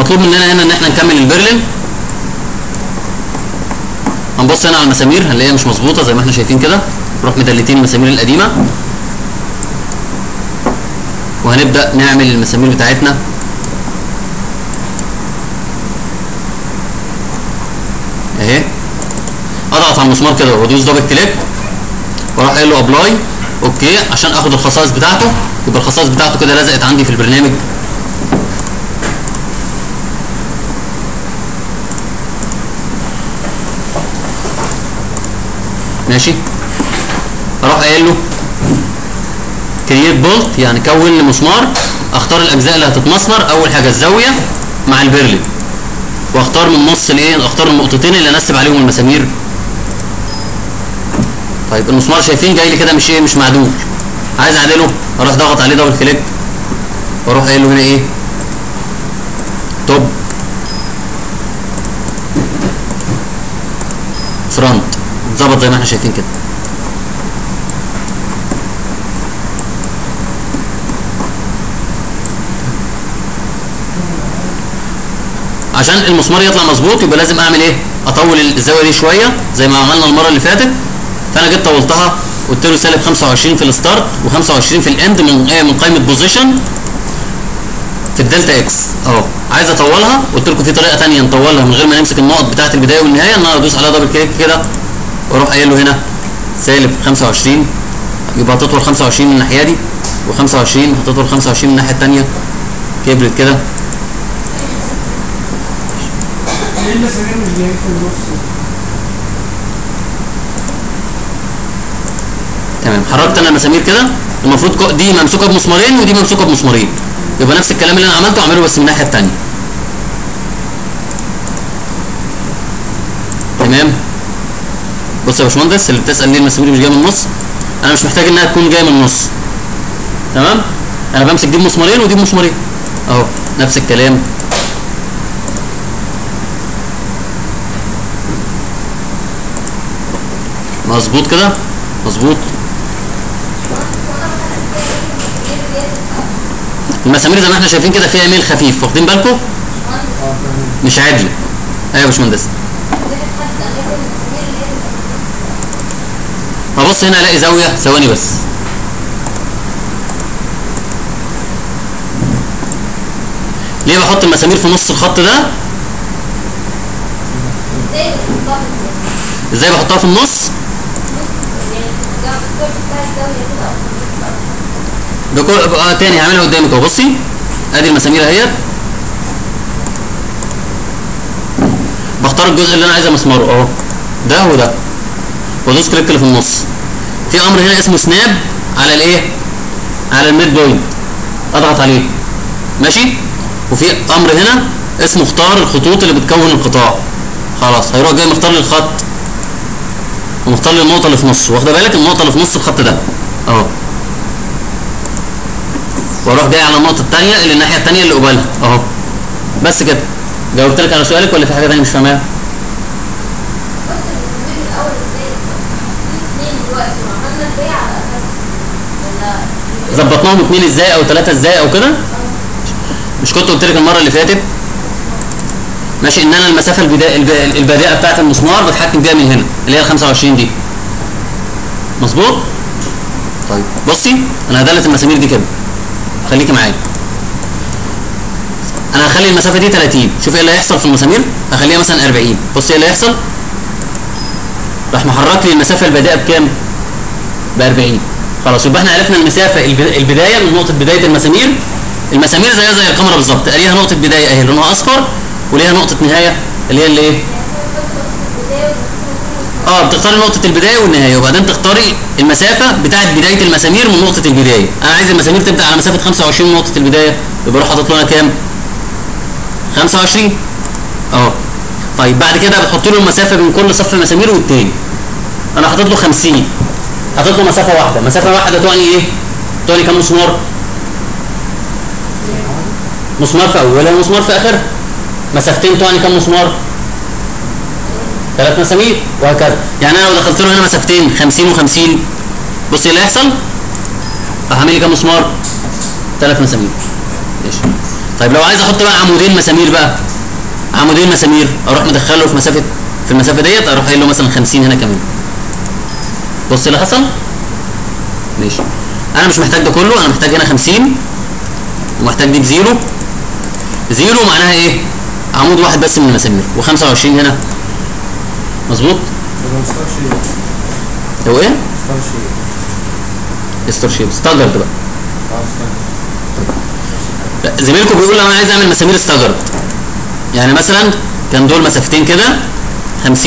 مطلوب مننا هنا ان احنا نكمل البرلين هنبص هنا على المسامير هنلاقيها مش مظبوطه زي ما احنا شايفين كده نروح مدلتين المسامير القديمه وهنبدا نعمل المسامير بتاعتنا اهي اضغط على المسمار كده وادوس دبل كليك واروح قايل له ابلاي اوكي عشان اخد الخصائص بتاعته يبقى الخصائص بتاعته كده لزقت عندي في البرنامج ماشي اروح قايل له كرييت بولت يعني كون لي مسمار اختار الاجزاء اللي هتتمسمر اول حاجه الزاويه مع البرلين واختار من نص الايه اختار النقطتين اللي انسب عليهم المسامير طيب المسمار شايفين جاي لي كده مش ايه مش معدول عايز اعدله اروح ضغط عليه دبل كليك واروح قايل له هنا ايه توب فرونت اتظبط زي ما احنا شايفين كده عشان المسمار يطلع مظبوط يبقى لازم اعمل ايه اطول الزاويه دي شويه زي ما عملنا المره اللي فاتت فانا جيت طولتها قلت له سالب 25 في الستارت و25 في الاند من ايه من قائمه بوزيشن في الدلتا اكس اهو عايز اطولها قلت لكم في طريقه ثانيه نطولها من غير ما نمسك النقط بتاعه البدايه والنهايه ان انا ادوس عليها دبل كليك كده واروح قايل له هنا سالب 25 يبقى هتطول 25 من الناحيه دي و25 هتطول 25 من الناحيه الثانيه كبرت كده ليه المسامير مش جايين في النص؟ تمام حركت انا المسامير كده المفروض كو- دي ممسوكه بمسمارين ودي ممسوكه بمسمارين يبقى نفس الكلام اللي انا عملته اعمله بس من الناحيه الثانيه تمام بص يا باشمهندس اللي بتسال ليه المسامير مش جايه من النص انا مش محتاج انها تكون جايه من النص تمام انا بمسك دي بمسمارين ودي بمسمارين اهو نفس الكلام مظبوط كده مظبوط المسامير زي ما احنا شايفين كده فيها ميل خفيف واخدين بالكم مش عدل ايوه يا باشمهندس هبص هنا الاقي زاويه ثواني بس ليه بحط المسامير في نص الخط ده ازاي بحطها في النص بكل اه تاني هعملها قدامك اهو بصي ادي المسامير اهيت بختار الجزء اللي انا عايز امسمره اهو ده وده وادوس كليك اللي في النص في امر هنا اسمه سناب على الايه على الميد بوينت اضغط عليه ماشي وفي امر هنا اسمه اختار الخطوط اللي بتكون القطاع خلاص هيروح جاي مختار لي الخط ومختار لي النقطه اللي في نص واخده بالك النقطه اللي في نص الخط ده اهو واروح جاي على النقطه الثانيه اللي الناحيه الثانيه اللي قبالها اهو بس كده جاوبت لك على سؤالك ولا في حاجه ثانيه مش فاهمها ظبطناهم اثنين ازاي او ثلاثه ازاي او كده مش كنت قلت لك المره اللي فاتت ماشي ان انا المسافه البدا... الب- البادئه بتاعت المسمار بتحكم بيها من هنا اللي هي ال 25 دي مظبوط طيب بصي انا هدلت المسامير دي كده خليكي معايا انا هخلي المسافه دي 30 شوف ايه اللي هيحصل في المسامير هخليها مثلا 40 بصي ايه اللي هيحصل راح محرك لي المسافه البادئه بكام ب 40 خلاص يبقى احنا عرفنا المسافه الب- البدايه من نقطه بدايه المسامير المسامير زيها زي الكاميرا بالظبط ليها نقطه بدايه اهي لونها اصفر وليها نقطه نهايه اللي هي اللي ايه اه بتختاري نقطة البداية والنهاية وبعدين تختاري المسافة بتاعت بداية المسامير من نقطة البداية، أنا عايز المسامير تبدأ على مسافة 25 من نقطة البداية، يبقى أروح حاطط لها كام؟ 25 أهو طيب بعد كده بتحط له المسافة بين كل صف مسامير والتاني أنا حاطط له 50 حاطط له مسافة واحدة، مسافة واحدة تعني إيه؟ تعني كام مسمار؟ مسمار في أولها ومسمار في آخرها مسافتين تعني كام مسمار؟ ثلاث مسامير وهكذا يعني انا لو دخلت له هنا مسافتين 50 و50 بص ايه اللي هيحصل راح اعمل لي كام مسمار ثلاث مسامير ماشي طيب لو عايز احط بقى عمودين مسامير بقى عمودين مسامير اروح مدخله في مسافه في المسافه ديت اروح قايل له مثلا 50 هنا كمان بص اللي حصل ماشي انا مش محتاج ده كله انا محتاج هنا 50 ومحتاج دي بزيرو زيرو معناها ايه عمود واحد بس من المسامير و25 هنا مظبوط ده مستار شيء لو ايه مستار شيء ستار شيب ستاجرد بقى اه استنى لا زميلكم بيقول لو انا عايز اعمل مسامير ستاجرد يعني مثلا كان دول مسافتين كده 50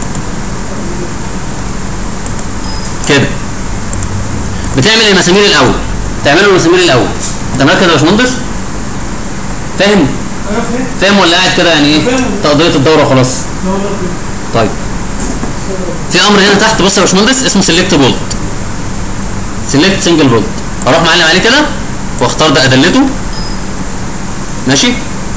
كده بتعمل المسامير الاول تعملوا المسامير الاول انت مركز يا باشمهندس فاهم انا فهمت فاهم ولا قاعد كده يعني ايه فاهم. تقضيه الدوره وخلاص لا والله فهمت طيب في امر هنا تحت بص يا باشمهندس اسمه سيلكت بولت سيلكت سنجل بولت اروح معلم عليه كده واختار ده ادلته ماشي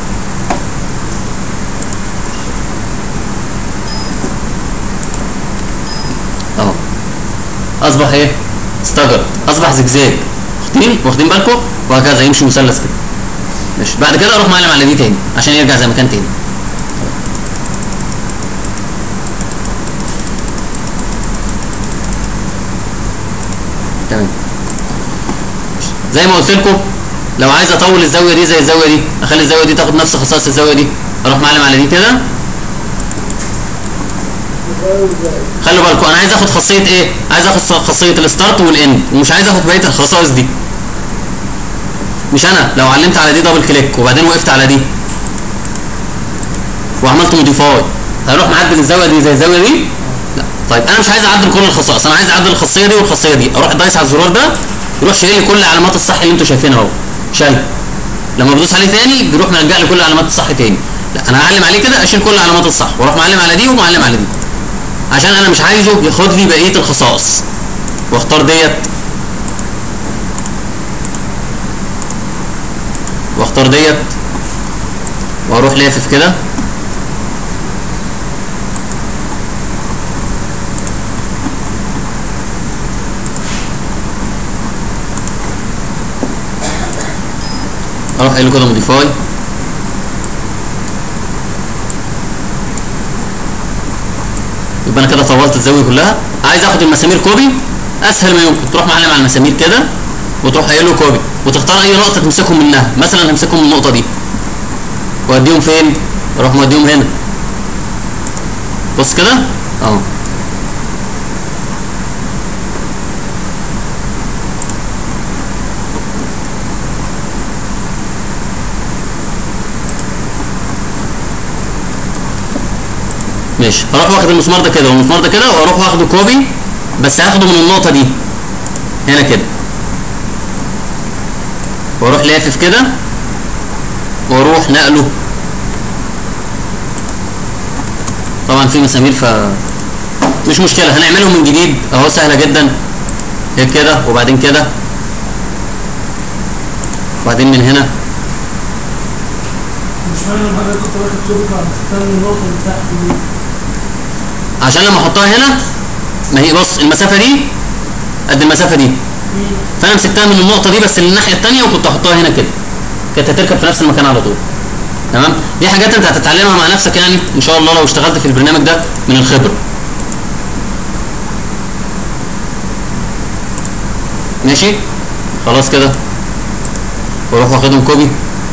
اهو اصبح ايه استجر اصبح زجزاج واخدين واخدين بالكم وهكذا يمشي مثلث كده ماشي بعد كده اروح معلم على دي تاني عشان يرجع زي ما كان تاني تمام زي ما قلت لكم لو عايز اطول الزاويه دي زي الزاويه دي اخلي الزاويه دي تاخد نفس خصائص الزاويه دي اروح معلم على دي كده خلوا بالكم انا عايز اخد خاصيه ايه عايز اخد خاصيه الستارت والاند ومش عايز اخد بقيه الخصائص دي مش انا لو علمت على دي دبل كليك وبعدين وقفت على دي وعملت موديفاي هروح معدل الزاويه دي زي الزاويه دي لا طيب انا مش عايز اعدل كل الخصائص انا عايز اعدل الخاصيه دي والخاصيه دي اروح دايس على الزرار ده يروح شايل لي كل العلامات الصح اللي انتوا شايفينها اهو شايل لما بدوس عليه تاني بيروح مرجع لي كل العلامات الصح تاني لا انا هعلم عليه كده اشيل كل العلامات الصح واروح معلم على دي ومعلم على دي عشان انا مش عايزه ياخد لي بقيه الخصائص واختار ديت واختار ديت واروح لافف كده اروح قايل له كده موديفاي يبقى انا كده طولت الزاويه كلها عايز اخد المسامير كوبي اسهل ما يمكن تروح معلم على المسامير كده وتروح قايل له كوبي وتختار اي نقطه تمسكهم منها مثلا همسكهم من النقطه دي واديهم فين اروح موديهم هنا بص كده اهو ماشي هروح واخد المسمار ده كده والمسمار ده كده واروح واخده كوبي بس هاخده من النقطه دي هنا كده واروح لافف كده واروح نقله طبعا في مسامير ف مش مشكله هنعملهم من جديد اهو سهله جدا هيك كده وبعدين كده وبعدين من هنا مش معنى لما حضرتك كنت واخد كوبي بعد تختار النقطه اللي تحت دي عشان لما احطها هنا ما هي بص المسافه دي قد المسافه دي فانا مسكتها من النقطه دي بس للناحيه الثانيه وكنت احطها هنا كده كانت هتركب في نفس المكان على طول تمام دي حاجات انت هتتعلمها مع نفسك يعني ان شاء الله لو اشتغلت في البرنامج ده من الخبره ماشي خلاص كده واروح واخدهم كوبي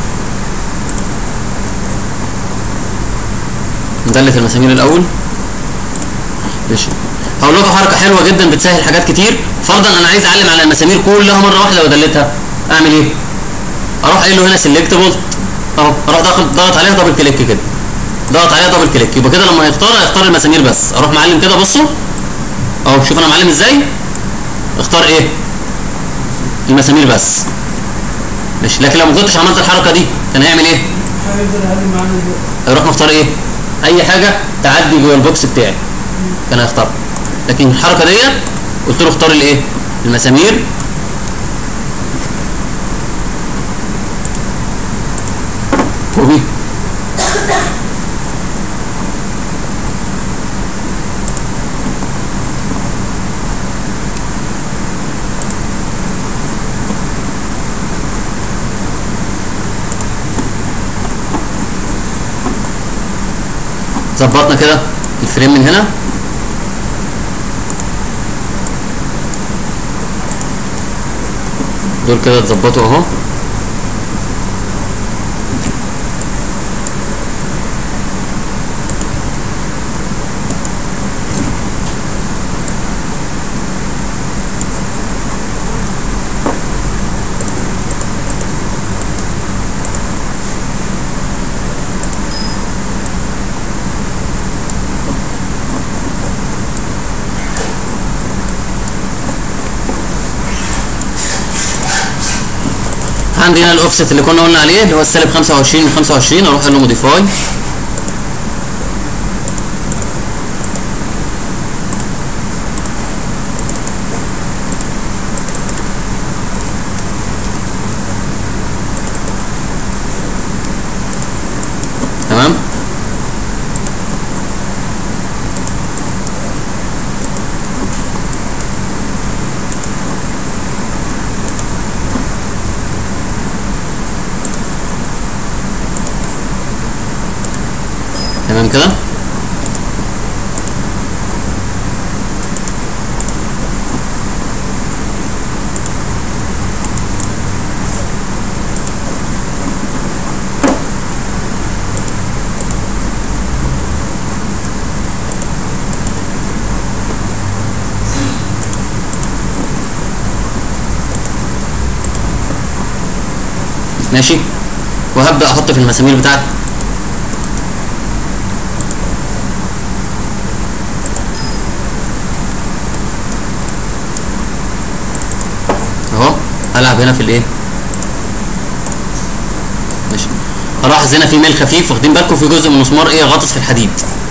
ندلت المسامير الاول ماشي هقول لكم حركه حلوه جدا بتسهل حاجات كتير فرضا انا عايز اعلم على المسامير كلها مره واحده وادلتها اعمل ايه اروح قايل له هنا سيلكت بولت اهو اروح ضاغط ضغط عليها دبل كليك كده ضغط عليها دبل كليك يبقى كده لما يختار هيختار المسامير بس اروح معلم كده بصوا اهو شوف انا معلم ازاي اختار ايه المسامير بس ماشي لكن لو ما كنتش عملت الحركه دي كان هيعمل ايه هيفضل يعلم معانا دلوقتي هيروح مختار ايه اي حاجه تعدي جوه البوكس بتاعي كان هيختار لكن الحركه ديت قلت له اختار الايه المسامير كوبي ظبطنا كده الفريم من هنا دول كده اتظبطوا اهو عندي هنا الاوفست اللي كنا قلنا عليه اللي هو السالب 25 من 25 اروح اقول له موديفاي تمام تمام كده ماشي وهبدا احط في المسامير بتاعتي اهو العب هنا في الايه ماشي الاحظ هنا في ميل خفيف واخدين بالكم في جزء من المسمار ايه غاطس في الحديد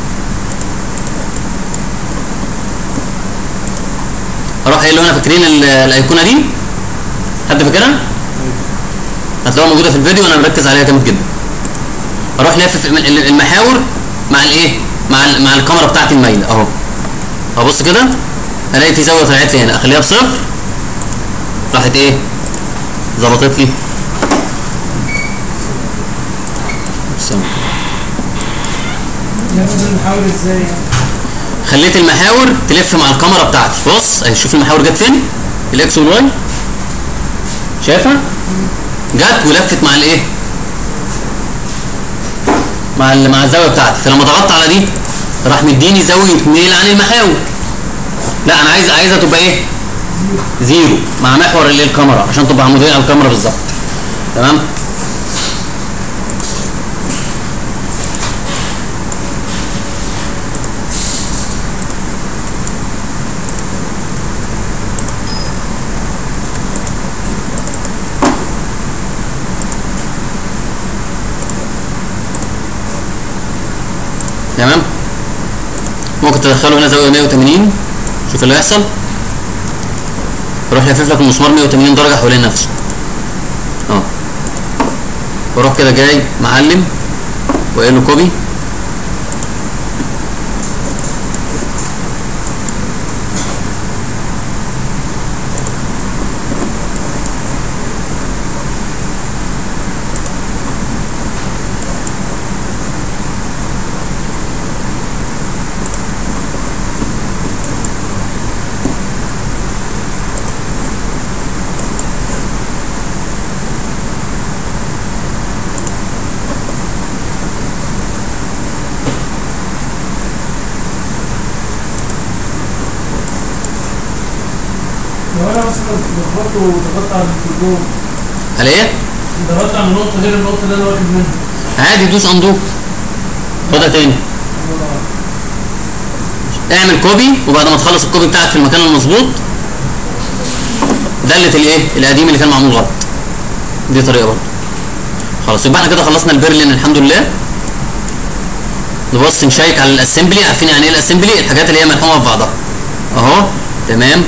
اروح قايل له هنا فاكرين ال- الايقونه دي حد فاكرها هتلاقوها موجوده في الفيديو وانا مركز عليها جامد جدا اروح لافف الم- ال- المحاور مع الايه مع ال- مع الكاميرا بتاعتي المايله اهو ابص كده الاقي في زاويه طلعت لي هنا اخليها بصفر راحت ايه ظبطت لي بسم- ناخد المحاور ازاي يعني خليت المحاور تلف مع الكاميرا بتاعتي بص اهي شوف المحاور جت فين الاكس والواي شايفها جت ولفت مع الايه مع ال- مع الزاويه بتاعتي فلما ضغطت على دي راح مديني زاويه ميل عن المحاور لا انا عايز عايزها تبقى ايه زيرو مع محور اللي الكاميرا عشان تبقى عموديه على الكاميرا بالظبط تمام تمام ممكن تدخله هنا زاويه 180 شوف اللي هيحصل يروح لافف لك المسمار 180 درجه حوالين نفسه اه واروح كده جاي معلم وقايل له كوبي لو انا مثلا ضغطت وضغطت على التليفون على ايه؟ ضغطت على نقطه غير النقطه اللي انا واخد منها عادي دوس اندو خدها تاني اعمل كوبي وبعد ما تخلص الكوبي بتاعك في المكان المظبوط دلت الايه القديم اللي كان معمول غلط دي طريقه برضه خلاص يبقى احنا كده خلصنا البرلين الحمد لله نبص نشيك على الاسمبلي عارفين يعني ايه الاسمبلي الحاجات اللي هي ملحومه في بعضها اهو تمام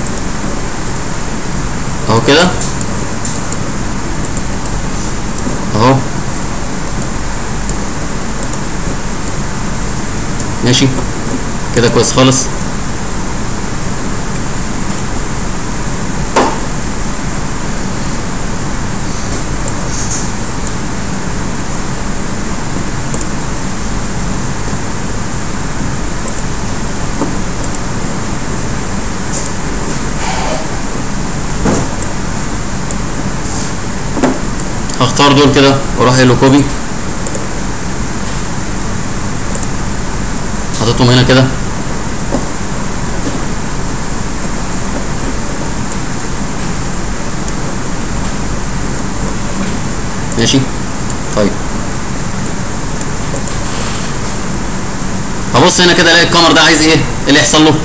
اهو كده اهو ماشي كده كويس خالص اختار دول كده واروح قايل له كوبي حاططهم هنا كده ماشي طيب هبص هنا كده الاقي الكاميرا ده عايز ايه؟ ايه اللي يحصل له؟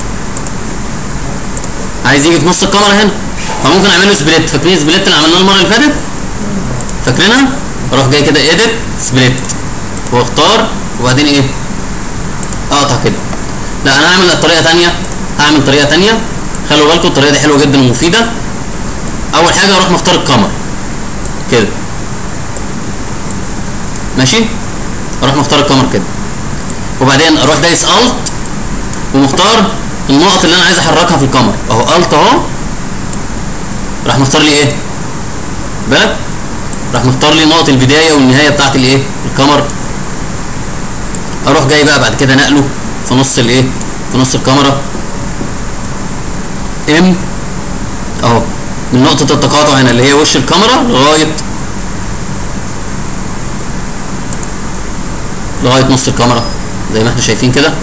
عايز يجي في نص الكاميرا هنا فممكن اعمل له سبليت فاكرين سبليت اللي عملناه المره اللي فاتت؟ فاكرينها؟ اروح جاي كده ايديت سبليت واختار وبعدين ايه؟ اقطع كده لا انا هعمل طريقه ثانيه هعمل طريقه ثانيه خلوا بالكم الطريقه دي حلوه جدا ومفيده اول حاجه اروح مختار الكاميرا كده ماشي اروح مختار الكاميرا كده وبعدين اروح دايس الت ومختار النقط اللي انا عايز احركها في الكاميرا اهو الت اهو راح مختار لي ايه بالك راح مختار لي نقط البدايه والنهايه بتاعت الايه الكاميرا اروح جاي بقى بعد كده نقله في نص الايه في نص الكاميرا ام اهو من نقطه التقاطع هنا اللي هي وش الكاميرا لغايه لغايه نص الكاميرا زي ما احنا شايفين كده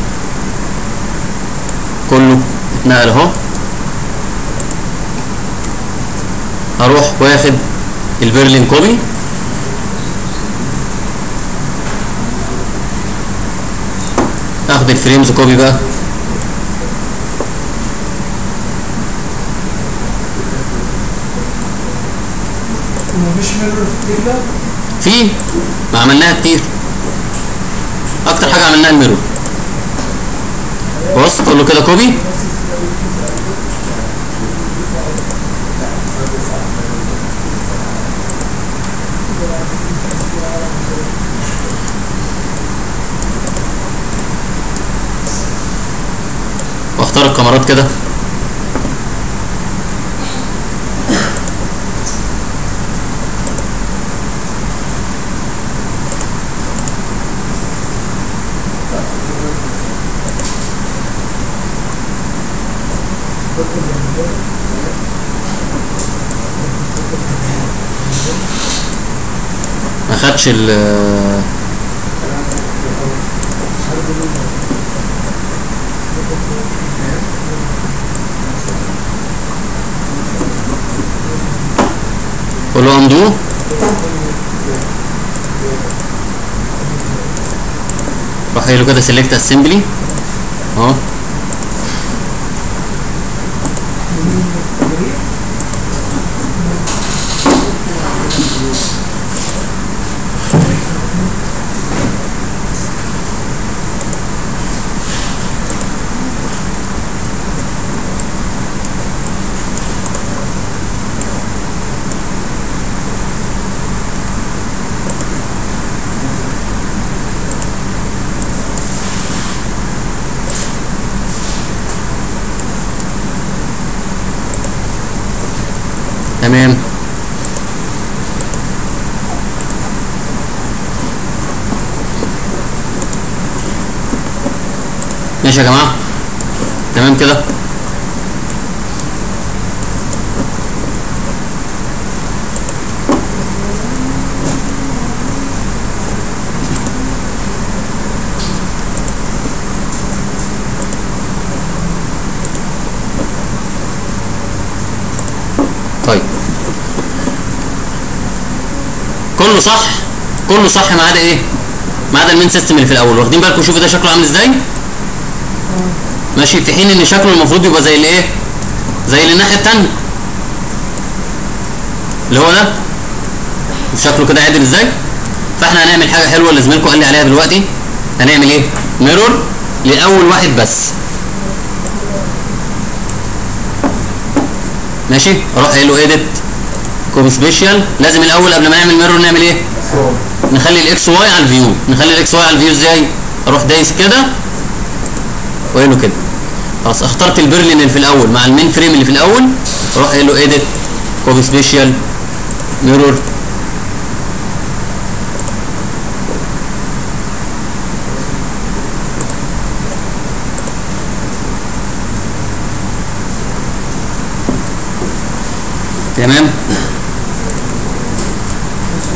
كله اتنقل اهو هروح واخد البرلين كوبي اخد الفريمز كوبي بقى ومفيش ميرور في التيك ده في ما عملناها كتير اكتر حاجه عملناها الميرور بص تقول له كده كوبي واختار الكاميرات كده ما خدش ال قول له اندو روح قايل له كده سيلكت اسمبلي اهو تمام ماشي يا جماعة تمام كده طيب كله صح كله صح ما عدا ايه ما عدا المين سيستم اللي في الاول واخدين بالكم شوفوا ده شكله عامل ازاي ماشي في حين ان شكله المفروض يبقى زي الايه زي اللي الناحيه التانية اللي هو ده شكله كده عادل ازاي فاحنا هنعمل حاجه حلوه اللي زميلكم قال لي عليها دلوقتي هنعمل ايه ميرور لاول واحد بس ماشي اروح قايل له ايديت كوبي سبيشال لازم الاول قبل ما نعمل ميرور نعمل ايه نخلي الاكس واي على الفيو نخلي الاكس واي على الفيو ازاي اروح دايس كده وقايل له كده خلاص اخترت البرلين اللي في الاول مع المين فريم اللي في الاول اروح قايل له ايديت كوبي سبيشال ميرور تمام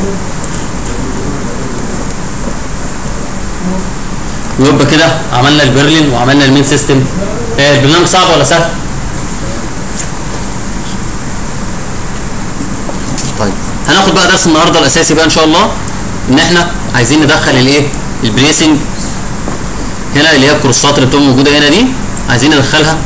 ويبقى كده عملنا البرلين وعملنا المين سيستم آه البرنامج صعب ولا سهل؟ طيب هناخد بقى درس النهارده الاساسي بقى ان شاء الله ان احنا عايزين ندخل الايه البريسنج هنا اللي هي الكورسات اللي بتبقى موجوده هنا دي عايزين ندخلها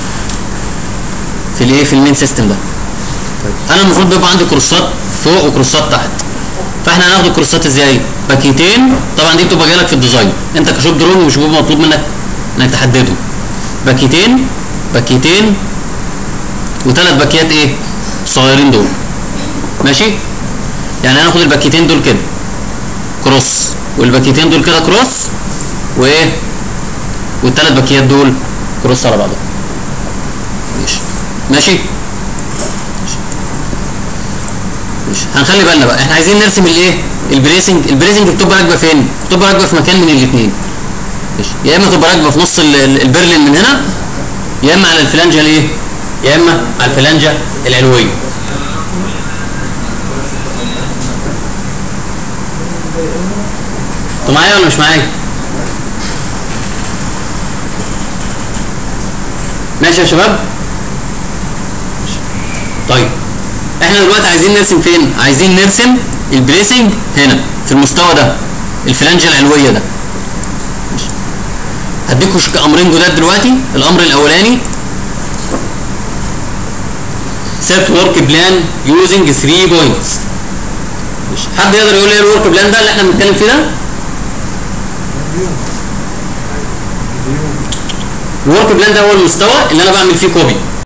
في الايه في المين سيستم ده طيب انا المفروض بيبقى عندي كورسات فوق وكورسات تحت فاحنا هناخد الكورسات ازاي باكيتين طبعا دي بتبقى جايه لك في الديزاين انت كشوب درون مش بيبقى مطلوب منك انك تحدده باكيتين باكيتين وثلاث باكيات ايه صغيرين دول ماشي يعني هناخد الباكيتين دول كده كروس والباكيتين دول كده كروس وايه والثلاث باكيات دول كروس على بعضهم ماشي ماشي ماشي. ماشي هنخلي بالنا بقى احنا عايزين نرسم الايه البريسنج البريسنج بتبقى راكبه فين بتبقى راكبه في مكان من الاثنين ماشي يا اما تبقى راكبه في نص ال- ال- البرلين من هنا يا اما على الفلانجه الايه يا اما على الفلانجه العلويه انتوا معايا ولا مش معايا ماشي يا شباب طيب احنا دلوقتي عايزين نرسم فين عايزين نرسم البريسنج هنا في المستوى ده الفلانجه العلويه ده ماشي. هديكوا شك- امرين جداد دلوقتي الامر الاولاني set work plan using 3 points ماشي. حد يقدر يقول لي ايه الورك بلان ده اللي احنا بنتكلم فيه ده الورك بلان ده هو المستوى اللي انا بعمل فيه كوبي